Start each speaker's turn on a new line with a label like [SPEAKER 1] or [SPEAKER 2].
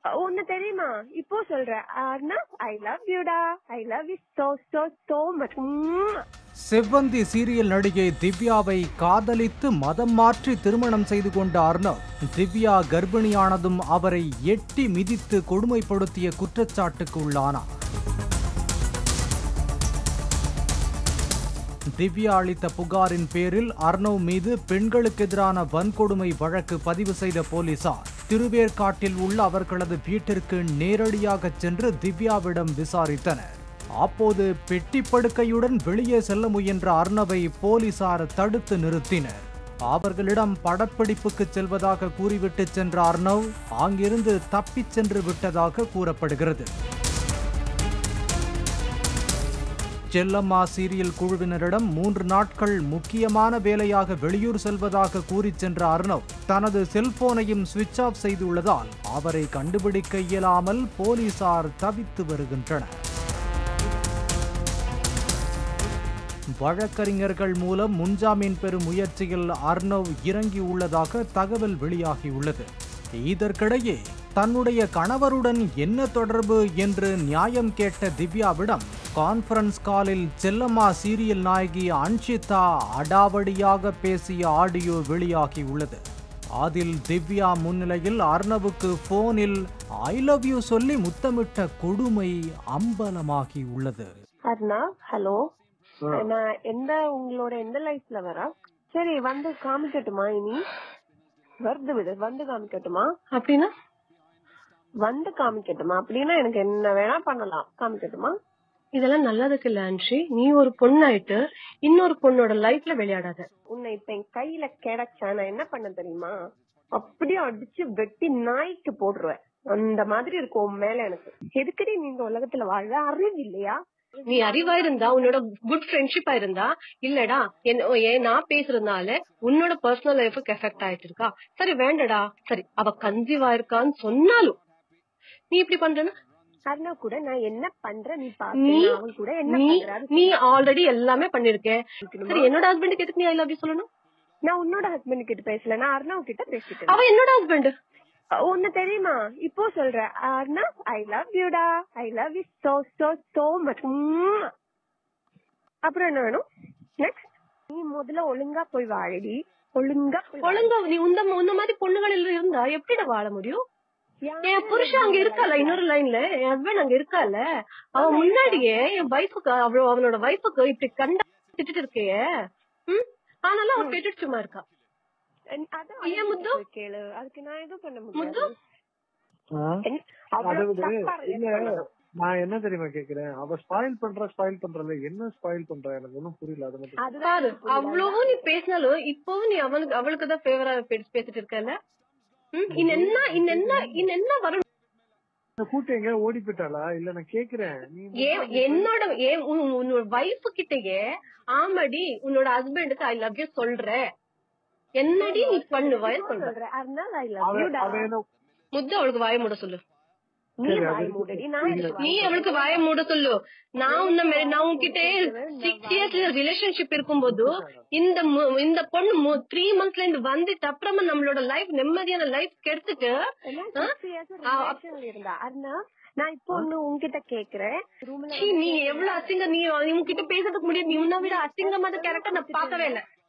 [SPEAKER 1] ஒன்னு தெரியுமா இப்போ சொல்றேன் அர்ணா ஐ லவ் யூடா I love you so so so much
[SPEAKER 2] Sevvanthi serial நடிகை திவ்யாவை காதலித்து மதம் மாற்றி திருமணம் செய்து கொண்ட அர்ணவ் திவ்யா கர்ப்பிணியானதும் அவரை எட்டி மிதித்து கொடுமைப்படுத்திய குற்றச்சாட்டுக்கு உள்ளானார் திவ்யா அளித்த புகாரின் பேரில் அர்ணவ் மீது பெண்களுக்கு எதிரான வன்கொடுமை வழக்கு பதிவு செய்த போலீசார் திருவேற்காட்டில் உள்ள அவர்களது வீட்டிற்கு நேரடியாக சென்று திவ்யாவிடம் விசாரித்தனர் அப்போது பெட்டி படுக்கையுடன் வெளியே செல்ல முயன்ற அர்ணவை போலீசார் தடுத்து நிறுத்தினர் அவர்களிடம் படப்பிடிப்புக்கு செல்வதாக கூறிவிட்டு சென்ற அர்ணவ் அங்கிருந்து தப்பிச் சென்று விட்டதாக கூறப்படுகிறது செல்லம்மா சீரியல் குழுவினரிடம் மூன்று நாட்கள் முக்கியமான வேலையாக வெளியூர் செல்வதாக கூறிச் சென்ற அர்ணவ் தனது செல்போனையும் சுவிட்ச் ஆஃப் செய்துள்ளதால் அவரை கண்டுபிடிக்க இயலாமல் போலீசார் தவித்து வருகின்றனர் வழக்கறிஞர்கள் மூலம் முன்ஜாமீன் பெறும் முயற்சியில் அர்ணவ் இறங்கியுள்ளதாக தகவல் வெளியாகியுள்ளது இதற்கிடையே தன்னுடைய கணவருடன் என்ன தொடர்பு என்று நியாயம் கேட்ட திவ்யாவிடம் கான்ஃபரன்ஸ் காலில் செல்லம்மா சீரியல் நாயகி அன்ஷிதா அடாவடியாக பேசிய ஆடியோ வெளியாகியுள்ளது அதில் திவ்யா முன்னிலையில் அர்ணவுக்கு போனில் ஐ லவ் யூ சொல்லி முத்தமிட்ட கொடுமை அம்பலமாகியுள்ளது
[SPEAKER 1] அர்ணா ஹலோ நான் எந்த உங்களோட எந்த லைஃப்ல வரா சரி வந்து காமிக்கட்டுமா இனி வருது விடு வந்து காமிக்கட்டுமா
[SPEAKER 3] அப்படின்னா
[SPEAKER 1] வந்து காமிக்கட்டுமா அப்படின்னா எனக்கு என்ன வேணா பண்ணலாம் காமிக்கட்டுமா
[SPEAKER 3] இதெல்லாம் நல்லதுக்கு இல்ல ஆன்ஷி நீ ஒரு பொண்ணாயிட்டு இன்னொரு பொண்ணோட லைஃப்ல விளையாடாத
[SPEAKER 1] உன்னை இப்ப என் கையில கிடைச்சா நான் என்ன பண்ண தெரியுமா அப்படியே அடிச்சு வெட்டி நாய்க்கு போட்டுருவேன் அந்த மாதிரி இருக்கும் உன் மேல எனக்கு எதுக்கடி நீ இந்த உலகத்துல வாழ்ற அறிவு இல்லையா
[SPEAKER 3] நீ அறிவா இருந்தா உன்னோட குட் ஃப்ரெண்ட்ஷிப்பா இருந்தா இல்லடா என்ன- ஏன் நான் பேசுறதுனால உன்னோட பர்சனல் லைஃபுக்கு எஃபெக்ட் ஆயிட்டு இருக்கா சரி வேண்டடா சரி அவ கன்சீவ் ஆயிருக்கான்னு சொன்னாலும் நீ இப்படி பண்றனா
[SPEAKER 1] அருணா கூட நான் என்ன பண்றேன் நீ
[SPEAKER 3] நீ
[SPEAKER 1] பாத்து அவன் கூட என்ன
[SPEAKER 3] நீ
[SPEAKER 1] பண்றாரு
[SPEAKER 3] நீ ஆல்ரெடி எல்லாமே பண்ணிருக்க சரி என்னோட ஹஸ்பண்டுக்கு எதுக்கு நீ ஐ லவ் யூ சொல்லணும்
[SPEAKER 1] நான் உன்னோட ஹஸ்பண்ட் கிட்ட பேசல நான் அருணாவு கிட்ட பேசிட்டேன்
[SPEAKER 3] அவ என்னோட ஹஸ்பண்ட்
[SPEAKER 1] ஒன்னு தெரியுமா இப்போ சொல்றேன் அருணா ஐ லவ் யூடா I love you so so so much அப்புறம் என்ன வேணும் நெக்ஸ்ட் நீ முதல்ல ஒழுங்கா போய் வாழடி ஒழுங்கா போய் வாழு.
[SPEAKER 3] ஒழுங்கா நீ உந்த உன்ன மாதிரி பொண்ணுகள் எல்லாம் இருந்தா எப்படிடா வாழ முடியும்
[SPEAKER 1] யாரு
[SPEAKER 3] என் புருஷன் அங்க இருக்கால இன்னொரு லைன்ல என் ஹஸ்பண்ட் அங்க இருக்கால அவன் முன்னாடியே என் வைஃபுக்கு அவளோ அவனோட வைஃபுக்கு இப்படி கண்ட திட்டிட்டு இருக்கையே ம்? ஆனாலும் அவன் கேட்டுட்டு சும்மா இருக்கா
[SPEAKER 1] அதான்
[SPEAKER 3] ஏன் முத்து?
[SPEAKER 1] போய் கேளு அதுக்கு நான் எதுவும் பண்ண
[SPEAKER 3] முத்து?
[SPEAKER 1] முடியாது
[SPEAKER 4] ஆ?
[SPEAKER 1] என்ன-
[SPEAKER 4] அதை
[SPEAKER 1] அவ்வளவு
[SPEAKER 4] விடு
[SPEAKER 1] தப்பா
[SPEAKER 4] இல்ல
[SPEAKER 1] பண்ணலாம்.
[SPEAKER 4] நான் என்ன தெரியுமா கேக்குறேன் அவ ஸ்பாயில் பண்றா ஸ்பாயில் பண்றல என்ன ஸ்பாயில் பண்றா எனக்கு ஒன்னும் புரியல அது மட்டும்
[SPEAKER 1] அதுதான்
[SPEAKER 3] பாரு
[SPEAKER 1] எனக்கு புரியல.
[SPEAKER 3] அவ்வளவும் நீ பேசினாலும் இப்பவும் நீ அவனுக்கு அவளுக்கு தான் ஃபேவரா பேசிட்டு இருக்கல இன்னென்ன இன்னென்ன இன்னென்ன வரணும்
[SPEAKER 4] இந்த கூட்டம் எங்க ஓடி போயிட்டாளா இல்ல நான் கேக்குறேன் நீ
[SPEAKER 3] ஏன் என்னோட ஏன் உன்- உன்னோட வைஃப் கிட்டயே ஆமாடி உன்னோட ஹஸ்பண்டுக்கு ஐ லவ் யூ சொல்ற என்னடி நீ பண்ணுவ
[SPEAKER 1] இப்போ
[SPEAKER 3] சொல்ற
[SPEAKER 1] சொல்றேன் அருணா ஐ
[SPEAKER 4] அவ
[SPEAKER 1] லவ் யூடா
[SPEAKER 4] அவ என்ன
[SPEAKER 3] முத்து அவளுக்கு வாய மூட சொல்லு
[SPEAKER 1] நீ
[SPEAKER 4] சரி,
[SPEAKER 1] வாய்
[SPEAKER 4] அது-
[SPEAKER 1] மூடடி நான் எதுக்கு
[SPEAKER 3] நீ
[SPEAKER 1] வாய்
[SPEAKER 3] அவளுக்கு வாய மூட சொல்லு நான் உன்ன மே- நான் உன்கிட்ட சிக்ஸ் இயர்ஸ் ரிலேஷன்ஷிப் இருக்கும்போது இந்த மு- இந்த பொண்ணு த்ரீ மந்த்ஸ்ல இருந்து வந்துட்டு அப்புறமா நம்மளோட லைஃப் நிம்மதியான லைஃப் கெடுத்துட்டு
[SPEAKER 1] என்ன
[SPEAKER 3] ஆ?
[SPEAKER 1] six years
[SPEAKER 3] ஆ,
[SPEAKER 1] relation ல இருந்தா அருணா நான் இப்போ ஒண்ணு உன்கிட்ட கேக்குறேன் ரூம்ல
[SPEAKER 3] சீ, நீ எவ்வளவு அசிங்க நீ உன்கிட்ட பேசுறதுக்கு முடியாது நீ உன்னை விட அசிங்கமான கேரக்டர் நான் பார்க்கவே இல்ல